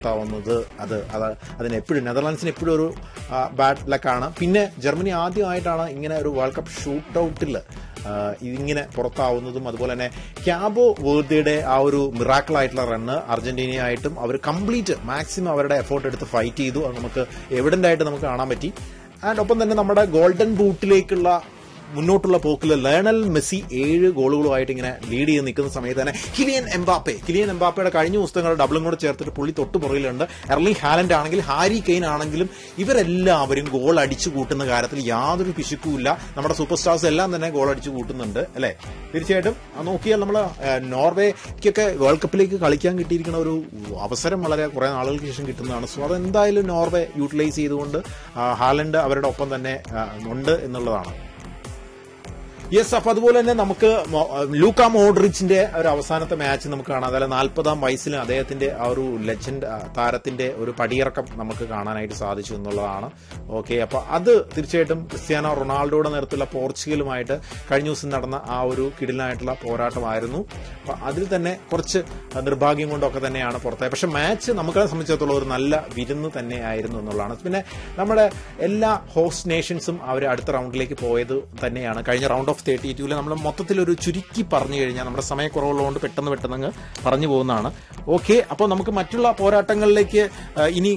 ാവുന്നത് അത് അത് അതിന് എപ്പോഴും നെതർലാൻഡ്സിന് എപ്പോഴും ഒരു ബാഡ് ലക്കാണ് പിന്നെ ജർമ്മനി ആദ്യമായിട്ടാണ് ഇങ്ങനെ ഒരു വേൾഡ് കപ്പ് ഷൂട്ട് ഔട്ടിൽ ഇതിങ്ങനെ പുറത്താവുന്നതും അതുപോലെ തന്നെ ക്യാബോ വേർദിയുടെ ആ ഒരു മിറാക്കിൾ ആയിട്ടുള്ള റണ്ണ് അർജന്റീനയായിട്ടും അവർ കംപ്ലീറ്റ് മാക്സിമം അവരുടെ എഫേർട്ട് എടുത്ത് ഫൈറ്റ് ചെയ്തു അത് നമുക്ക് എവിഡന്റ് ആയിട്ട് നമുക്ക് കാണാൻ പറ്റി ആൻഡ് ഒപ്പം തന്നെ നമ്മുടെ ഗോൾഡൻ ബൂട്ടിലേക്കുള്ള മുന്നോട്ടുള്ള പോക്കിൽ ലേണൽ മെസ്സി ഏഴ് ഗോളുകളുമായിട്ട് ഇങ്ങനെ ലീഡ് ചെയ്ത് നിൽക്കുന്ന സമയത്ത് തന്നെ കിലിയൻ എംബാപ്പെ കിലിയൻ എംബാപ്പയുടെ കഴിഞ്ഞ പുസ്തകങ്ങൾ ഡബിളും കൂടെ ചേർത്തിട്ട് പുള്ളി തൊട്ട് പുറകിലുണ്ട് എർലിംഗ് ഹാലൻഡ് ആണെങ്കിൽ ഹാരി കെയ്ൻ ആണെങ്കിലും ഇവരെല്ലാവരും ഗോൾ അടിച്ചു കൂട്ടുന്ന കാര്യത്തിൽ യാതൊരു പിശുക്കുമില്ല നമ്മുടെ സൂപ്പർ സ്റ്റാർസ് എല്ലാം തന്നെ ഗോൾ അടിച്ചു കൂട്ടുന്നുണ്ട് അല്ലെ തീർച്ചയായിട്ടും അത് നോക്കിയാൽ നമ്മൾ നോർവേക്കൊക്കെ വേൾഡ് കപ്പിലേക്ക് കളിക്കാൻ കിട്ടിയിരിക്കുന്ന ഒരു അവസരം വളരെ കുറെ നാളുകൾക്ക് ശേഷം കിട്ടുന്നതാണ് സോ അതെന്തായാലും നോർവേ യൂട്ടിലൈസ് ചെയ്തുകൊണ്ട് ആ, ഹാലൻഡ് അവരുടെ ഒപ്പം തന്നെ ആ, ഉണ്ട് എന്നുള്ളതാണ് യെസ് അപ്പൊ അതുപോലെ തന്നെ നമുക്ക് മോ- ലൂക്ക മോഡ്രിച്ചിന്റെ ഒരു അവസാനത്തെ മാച്ച് നമുക്ക് കാണാം അതായത് നാൽപ്പതാം വയസ്സിൽ അദ്ദേഹത്തിന്റെ ആ ഒരു ലെജൻഡ് താരത്തിന്റെ ഒരു പടിയിറക്കം നമുക്ക് കാണാനായിട്ട് സാധിച്ചു എന്നുള്ളതാണ് ഓക്കെ അപ്പൊ അത് തീർച്ചയായിട്ടും ക്രിസ്ത്യാനോ റൊണാൾഡോയുടെ നേതൃത്വത്തിലുള്ള പോർച്ചുഗലുമായിട്ട് കഴിഞ്ഞ ദിവസം നടന്ന ആ ഒരു കിടിലായിട്ടുള്ള പോരാട്ടമായിരുന്നു അപ്പൊ അതിൽ തന്നെ കുറച്ച് നിർഭാഗ്യം കൊണ്ടൊക്കെ തന്നെയാണ് പുറത്തായത് പക്ഷെ മാച്ച് നമ്മളെ സംബന്ധിച്ചിടത്തോളം ഒരു നല്ല വിരുന്ന് തന്നെയായിരുന്നു എന്നുള്ളതാണ് പിന്നെ നമ്മുടെ എല്ലാ ഹോസ്റ്റ് നേഷൻസും അവർ അടുത്ത റൗണ്ടിലേക്ക് പോയത് തന്നെയാണ് കഴിഞ്ഞ റൗണ്ട് ഓഫ് തേർട്ടി ടൂവിൽ നമ്മൾ മൊത്തത്തിൽ ഒരു ചുരുക്കി പറഞ്ഞു കഴിഞ്ഞാൽ നമ്മുടെ സമയക്കുറവുള്ളതുകൊണ്ട് പെട്ടെന്ന് പെട്ടെന്ന് അങ്ങ് പറഞ്ഞു പോകുന്നതാണ് ഓക്കെ അപ്പോൾ നമുക്ക് മറ്റുള്ള പോരാട്ടങ്ങളിലേക്ക് ആ, ഇനി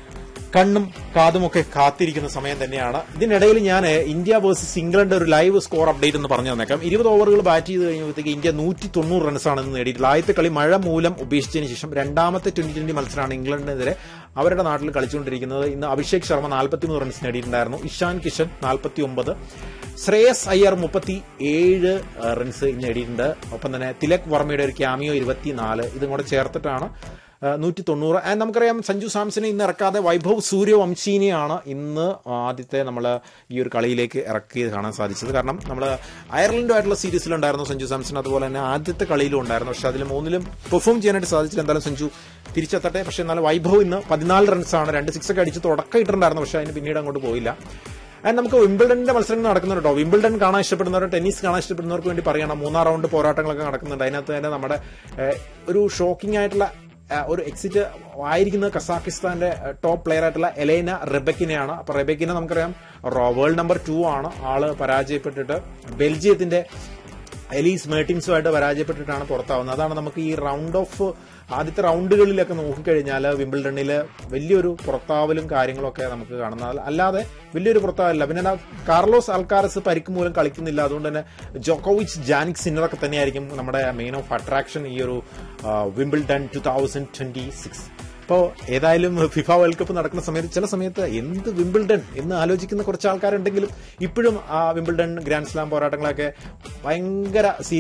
കണ്ണും കാതും ഒക്കെ കാത്തിരിക്കുന്ന സമയം തന്നെയാണ് ഇതിനിടയിൽ ഞാൻ ഇന്ത്യ വേഴ്സസ് ഇംഗ്ലണ്ട് ഒരു ലൈവ് സ്കോർ അപ്ഡേറ്റ് എന്ന് പറഞ്ഞു തന്നേക്കാം ഇരുപത് ഓവറുകൾ ബാറ്റ് ചെയ്ത് കഴിഞ്ഞപ്പോഴത്തേക്ക് ഇന്ത്യ നൂറ്റി തൊണ്ണൂറ് റൺസാണ് ഇന്ന് നേടിയിട്ടുള്ളത് ആദ്യത്തെ കളി മഴ മൂലം ഉപേക്ഷിച്ചതിന് ശേഷം രണ്ടാമത്തെ ട്വന്റി ട്വന്റി മത്സരമാണ് ഇംഗ്ലണ്ടിനെതിരെ അവരുടെ നാട്ടിൽ കളിച്ചുകൊണ്ടിരിക്കുന്നത് ഇന്ന് അഭിഷേക് ശർമ്മ നാൽപ്പത്തിമൂന്ന് റൺസ് നേടിയിട്ടുണ്ടായിരുന്നു ഇഷാൻ കിഷൻ നാൽപ്പത്തി ഒമ്പത് ശ്രേയസ് അയ്യർ മുപ്പത്തി ഏഴ് റൺസ് ഇന്ന് നേടിയിട്ടുണ്ട് ഒപ്പം തന്നെ തിലക് വർമ്മയുടെ ഒരു ക്യാമിയോ ഇരുപത്തിനാല് ഇതും കൂടെ ചേർത്തിട്ടാണ് നൂറ്റി തൊണ്ണൂറ് ആൻഡ് നമുക്കറിയാം സഞ്ജു സാംസനെ ഇന്ന് ഇറക്കാതെ വൈഭവ് സൂര്യവംശീനെയാണ് ഇന്ന് ആദ്യത്തെ നമ്മൾ ഈ ഒരു കളിയിലേക്ക് ഇറക്കിയത് കാണാൻ സാധിച്ചത് കാരണം നമ്മൾ അയർലൻഡുമായിട്ടുള്ള സീരീസിലുണ്ടായിരുന്നു സഞ്ജു സാംസൺ അതുപോലെ തന്നെ ആദ്യത്തെ കളിയിലും ഉണ്ടായിരുന്നു പക്ഷെ അതിൽ മൂന്നിലും പെർഫോം ചെയ്യാനായിട്ട് സാധിച്ചില്ല എന്തായാലും സഞ്ജു തിരിച്ചെത്തട്ടെ പക്ഷെ എന്നാൽ വൈഭവ് ഇന്ന് പതിനാല് റൺസാണ് രണ്ട് സിക്സ് ഒക്കെ അടിച്ച് തുടക്കം ഇട്ടിട്ടുണ്ടായിരുന്നു പക്ഷെ അതിന് പിന്നീട് അങ്ങോട്ട് പോയില്ല ആൻഡ് നമുക്ക് വിംബിൾഡന്റെ മത്സരങ്ങൾ നടക്കുന്നുണ്ട് കേട്ടോ വിംബിൾഡൺ കാണാൻ ഇഷ്ടപ്പെടുന്നവർ ടെന്നീസ് കാണാൻ ഇഷ്ടപ്പെടുന്നവർക്ക് വേണ്ടി പറയണം മൂന്നാം റൗണ്ട് പോരാട്ടങ്ങളൊക്കെ നടക്കുന്നുണ്ട് അതിനകത്ത് തന്നെ നമ്മുടെ ഏഹ്, ഒരു ഷോക്കിംഗ് ആയിട്ടുള്ള ഏഹ്, ഒരു എക്സിറ്റ് ആയിരിക്കുന്നത് കസാഖിസ്ഥാന്റെ ടോപ്പ് പ്ലെയർ ആയിട്ടുള്ള എലൈന റെബക്കിനെയാണ് അപ്പൊ റെബക്കിനെ നമുക്കറിയാം വേൾഡ് നമ്പർ ടു ആണ് ആള് പരാജയപ്പെട്ടിട്ട് ബെൽജിയത്തിന്റെ എലീസ് മേർട്ടിൻസുമായിട്ട് പരാജയപ്പെട്ടിട്ടാണ് പുറത്താവുന്നത് അതാണ് നമുക്ക് ഈ റൗണ്ട് ഓഫ് ആദ്യത്തെ റൗണ്ടുകളിലൊക്കെ നോക്കിക്കഴിഞ്ഞാൽ വിംബിൾഡണിൽ വലിയൊരു പുറത്താവലും കാര്യങ്ങളൊക്കെ നമുക്ക് കാണുന്നത് അല്ലാതെ വലിയൊരു പുറത്താവലില്ല പിന്നെ ദാ കാർലോസ് അൽക്കാരസ് പരിക്ക് മൂലം കളിക്കുന്നില്ല അതുകൊണ്ട് തന്നെ ജോക്കോവിച്ച് ജാനിക് സിന്നറൊക്കെ തന്നെയായിരിക്കും നമ്മുടെ മെയിൻ ഓഫ് അട്രാക്ഷൻ ഈ ഒരു ആ, Wimbledon two thousand twenty six അപ്പോൾ ഏതായാലും ഫിഫ വേൾഡ് കപ്പ് നടക്കുന്ന സമയത്ത് ചില സമയത്ത് എന്ത് വിംബിൾഡൺ എന്ന് ആലോചിക്കുന്ന കുറച്ച് ആൾക്കാരുണ്ടെങ്കിലും ഇപ്പോഴും ആ വിംബിൾഡൺ ഗ്രാൻഡ് സ്ലാം പോരാട്ടങ്ങളൊക്കെ ഭയങ്കര